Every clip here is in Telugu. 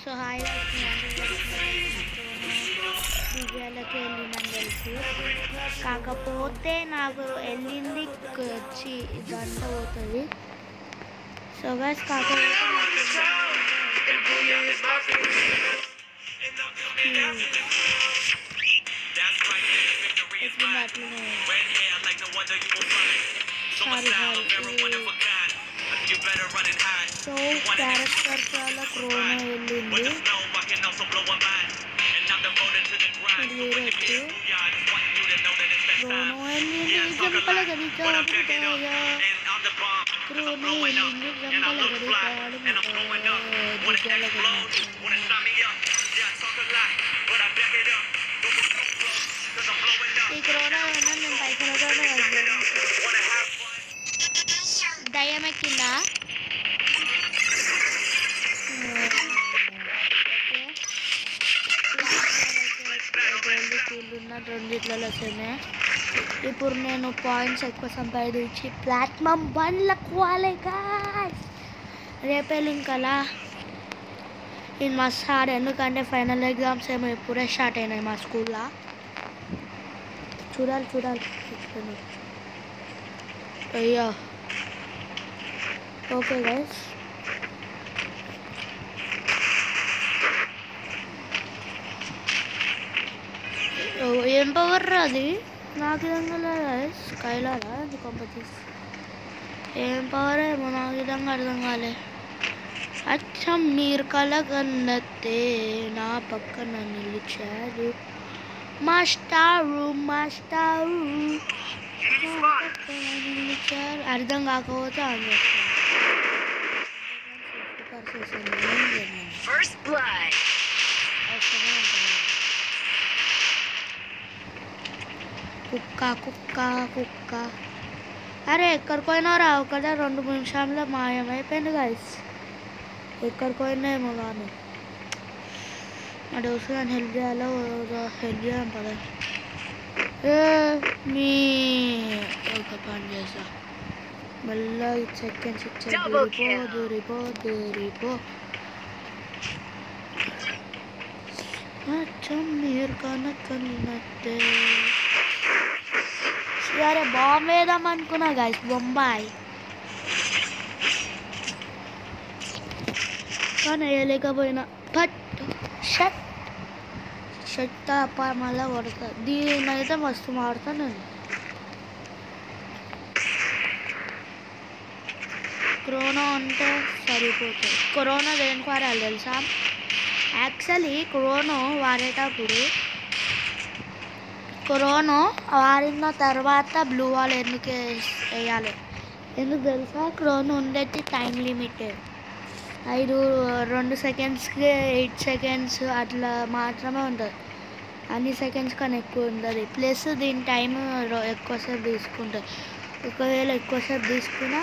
సో హాయ్ విజయాలకి వెళ్ళిందని తెలుసు కాకపోతే నాకు వెళ్ళింది క- వచ్చి గంట పోతుంది సో గైస్ కాకపోతే నాకు ఇప్పుడు అట్లనే సారీ సో క్యారెక్టర్ చాలా క్రోనా వెళ్ళింది ఇది వేరే వచ్చి క్రోనో వెళ్ళింది జంపల గడికాడు క్రోనో వెళ్ళింది జంపల గడికాడు దిగాల ఈ క్రోనా ఏమన్నా నేను పైసలతో దయ్యం ఎక్కిందా ఉన్న రెండిట్లలో వచ్చినాయి ఇప్పుడు నేను పాయింట్స్ ఎక్కువ సంపాదించి ప్లాట్ఫామ్ బండ్లకు పోవాలి గాయ్స్ రేపే లింక్ అలా ఇది మస్తు హార్డ్ ఎందుకంటే ఫైనల్ ఎగ్జామ్స్ ఏమో ఇప్పుడే స్టార్ట్ అయినాయి మా స్కూల్లో చూడాలి చూడాలి చెప్తాను అయ్యా ఓకే గైస్ ఏం పవర్ రా అది నాకు విధంగా స్కైలారా అది కొంపతీసి ఏం పవర్ ఏమో నాకు విధంగా అర్థం కాలే అచ్చం మీరు కలగన్నతే నా పక్కన నిలిచారు మాస్టారు మాస్టారు నా పక్కన నిలిచారు అర్థం కాకపోతే ఆన్ చేస్తాను First blood. అవసరమే ఉంటుంది కుక్క కుక్క కుక్క అరే ఎక్కడికి పోయినారా ఒకటే రెండు నిమిషాల్లో మాయమైపోయింది గైస్ ఎక్కడికి పోయినాయేమో కానీ మా దోస్తు కానీ హెల్ప్ చేయాలో హెల్ప్ చేయాలి పదా ఏ మీ ఒక పని చేస్తా మళ్ళా సెకండ్స్ ఇచ్చా Double దూరిపో kill. దూరిపో దూరిపో అచ్చం మీరు కనకన్నట్టే సరే బాంబు వేద్దాం అనుకున్నా గాయస్ బొంబాయి కానీ వేయలేకపోయినా బట్ షట్ షట్ తప్ప మళ్ళీ కొడతా దీని అయితే మస్తు మారుతాను నేను కరోనా అంటే సరిపోతుంది కరోనా దేనికి వాడాలి తెలుసా యాక్చువల్లీ కరోనా వాడేటప్పుడు కరోనా వాడిన తర్వాత బ్లూ వాల్ ఎందుకు వేస్- వేయాలి ఎందుకు తెలుసా క్రోనా ఉండేది టైం లిమిట్ ఐదు రెండు సెకండ్స్కి ఎయిట్ సెకండ్స్ అట్లా మాత్రమే ఉంటుంది అన్ని సెకండ్స్ కన్నా ఎక్కువ ఉంటుంది ప్లస్ దీని టైం ఎక్కువసేపు తీసుకుంటుంది ఒకవేళ ఎక్కువసేపు తీసుకున్నా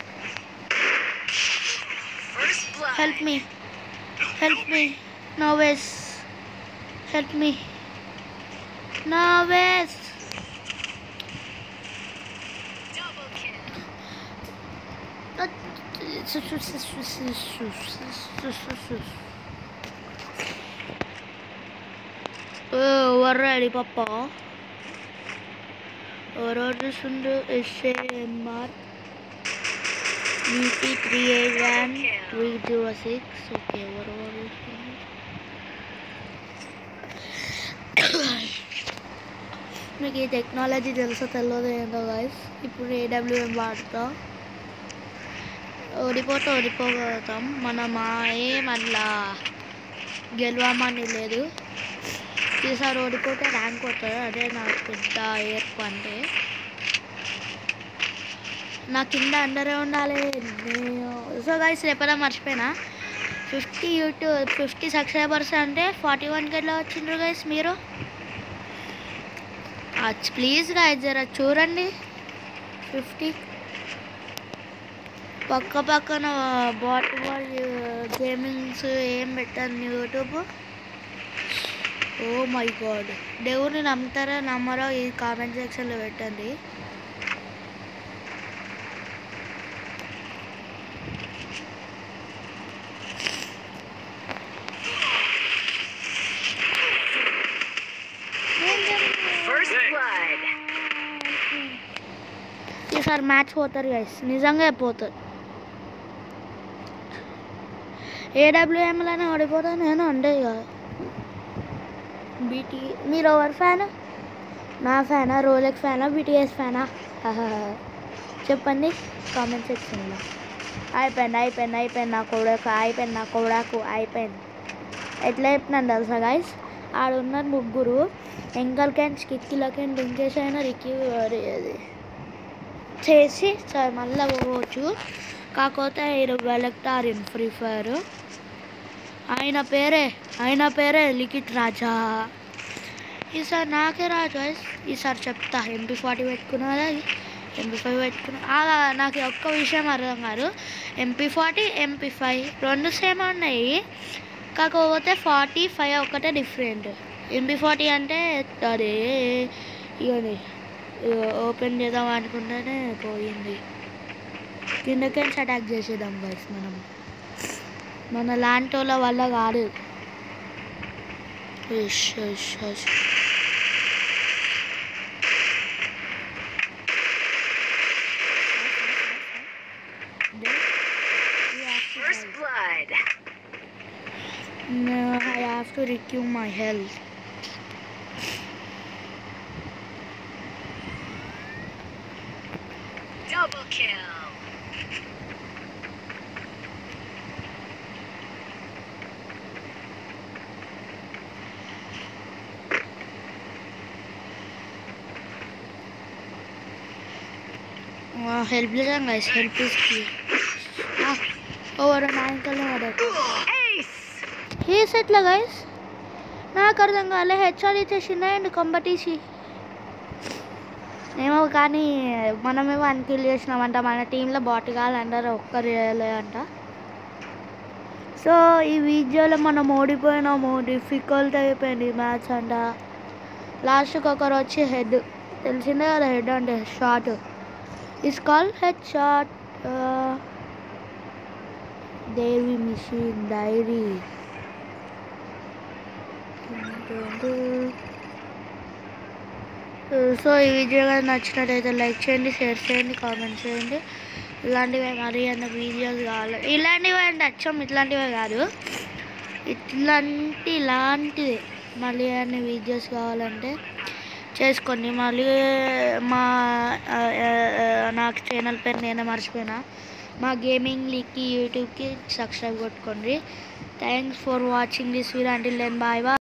First blood. Help me help me no ways help me no ways Double kill. వర్రాడి పప్ప ఎవరోడుస్తుండు SAMR UP three eight one three zero six okay ఎవరు మీకు ఈ టెక్నాలజీ తెలుసో తెలియదు ఏందో గాయస్ ఇప్పుడు ఏడబ్ల్యూఎం వాడుతా ఓడిపోతే ఓడిపోగలుగుతాం మనం ఏం అట్లా గెలవమని లేదు ఈసారి ఓడిపోతే ర్యాంక్ వస్తుంది అదే నాకు పెద్ద ఏర్పు అంటే నా కింద అందరే ఉండాలి సో గైస్ రేపదా మర్చిపోయినా ఫిఫ్టీ యూట్యూబ్ ఫిఫ్టీ సబ్స్క్రైబర్స్ అంటే ఫార్టీ వన్కి ఎట్లా వచ్చిండ్రు గైస్ మీరు ప్లీజ్ గాయస్ జర చూడండి ఫిఫ్టీ పక్క పక్కన బాట్ బాల్ గేమింగ్స్ ఏం పెట్టండి యూట్యూబ్ ఓ మై గాడ్ దేవుడిని నమ్ముతారా నమ్మరో ఈ కామెంట్ సెక్షన్లో పెట్టండి ఈసారి మ్యాచ్ పోతారు గైస్ నిజంగా పోతారు ఏడబ్ల్యూఎంలోనే ఓడిపోతా నేను అంటే ఇక బీటీ మీరు ఎవరు ఫ్యాన్ నా ఫ్యానా రోలెక్స్ ఫ్యానా బీటీఎస్ ఫ్యానా చెప్పండి కామెంట్ సెక్షన్లో అయిపోయింది అయిపోయింది అయిపోయింది నా కొడకు అయిపోయింది నా కొడకు అయిపోయింది ఎట్లా చెప్పినాను తెలుసా గాయస్ ఆడ ఉన్నారు ముగ్గురు ఎంకల్ క్యాన్స్ కిక్కిలో క్యాన్ డింకేసి అయినా రిక్కి అది చేసి సార్ మళ్ళీ పోవచ్చు కాకపోతే ఈయన వెలక్టారిన్ ఫ్రీ ఫైర్ ఆయన పేరే ఆయన పేరే లిఖిత్ రాజా ఈసారి నాకే రాజు ఈసారి చెప్తా ఎంపీ ఫార్టీ పెట్టుకున్నదా ఎంపీ ఫైవ్ పెట్టుకున్నా ఆ, నాకు ఒక్క విషయం అర్థం కాదు ఎంపీ ఫార్టీ ఎంపీ ఫైవ్ రెండు సేమ్ ఉన్నాయి కాకపోతే ఫార్టీ ఫైవ్ ఒక్కటే డిఫరెంట్ ఎంపీ ఫార్టీ అంటే అదే ఇవని ఓపెన్ చేద్దాం అనుకుంటేనే పోయింది కిందకెళ్ళి అటాక్ చేసేద్దాం గైస్ మనం మన లాంటి వాళ్ళ వల్ల కాదు ఇష్, ఇష్, ఇష్. Then we have to First die. blood. No, I have to recoup my health. Double kill. Uh, help లేదాం guys help is key over నాయకులు వరకు Ace. హీస్ ఎట్లా గైస్ నాకు అర్థం కాలే హెచ్ఆర్ ఇచ్చేసిందా అండ్ కంబటీసి ఏమో కానీ మనమే వన్ కిల్ చేసినామంట మన టీంలో బాట్ కావాలంటారు ఒక్కరు అంట సో ఈ వీడియోలో మనం ఓడిపోయినాము డిఫికల్ట్ అయిపోయింది మ్యాచ్ అంట లాస్ట్కి ఒకరు వచ్చి హెడ్ తెలిసిందే కదా హెడ్ అంటే short is call head short దేవి మిషన్ డైరీ సో ఈ వీడియో కానీ నచ్చినట్టయితే లైక్ చేయండి షేర్ చేయండి కామెంట్ చేయండి ఇలాంటివే మరీ అన్న వీడియోస్ కావాలి ఇలాంటివి అంటే అచ్చం ఇట్లాంటివే కాదు ఇట్లాంటి ఇలాంటివి మళ్ళీ అన్ని వీడియోస్ కావాలంటే చేసుకోండి మళ్ళీ మా ఆ, ఆ, ఆ, నాకు ఛానల్ పేరు నేనే మర్చిపోయినా మా గేమింగ్ లీగ్కి యూట్యూబ్కి సబ్స్క్రైబ్ కొట్టుకోండి thanks for watching this video until then bye bye